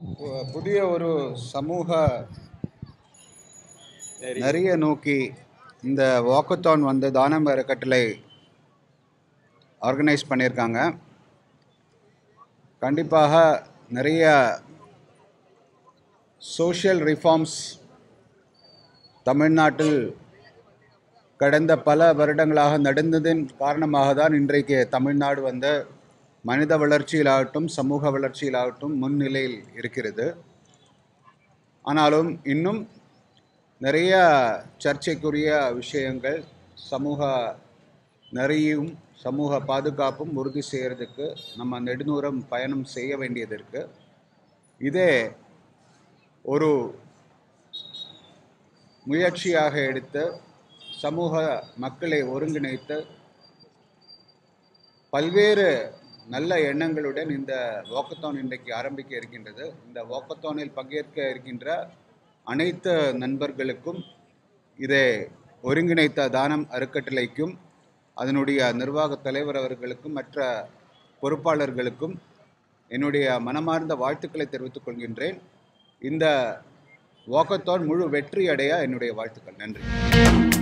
பு- புதிய ஒரு சமூக நிறைய நோக்கி இந்த வாக்கத்தான் வந்து தானம் அறக்கட்டளை ஆர்கனைஸ் பண்ணியிருக்காங்க கண்டிப்பாக நிறைய சோஷியல் ரிஃபார்ம்ஸ் தமிழ்நாட்டில் கடந்த பல வருடங்களாக நடந்ததின் காரணமாக தான் இன்றைக்கு தமிழ்நாடு வந்து மனித வளர்ச்சியிலாகட்டும் சமூக வளர்ச்சியிலாகட்டும் முன்னிலையில் இருக்கிறது ஆனாலும் இன்னும் நிறைய சர்ச்சைக்குரிய விஷயங்கள் சமூக நிறையும் சமூக பாதுகாப்பும் உறுதி செய்கிறதுக்கு நம்ம நெடுநூறம் பயணம் செய்ய வேண்டியது இருக்கு இதே ஒரு முயற்சியாக எடுத்து சமூக மக்களை ஒருங்கிணைத்து பல்வேறு நல்ல எண்ணங்களுடன் இந்த வாக்கத்தான் இன்றைக்கு ஆரம்பிக்க இருக்கின்றது இந்த வாக்கத்தானில் பங்கேற்க இருக்கின்ற அனைத்து நண்பர்களுக்கும் இதை ஒருங்கிணைத்த தானம் அறக்கட்டளைக்கும் அதனுடைய நிர்வாக தலைவர் அவர்களுக்கும் மற்ற பொறுப்பாளர்களுக்கும் என்னுடைய மனமார்ந்த வாழ்த்துக்களை தெரிவித்துக் கொள்கின்றேன் இந்த வாக்கத்தான் முழு வெற்றி அடைய என்னுடைய வாழ்த்துக்கள் நன்றி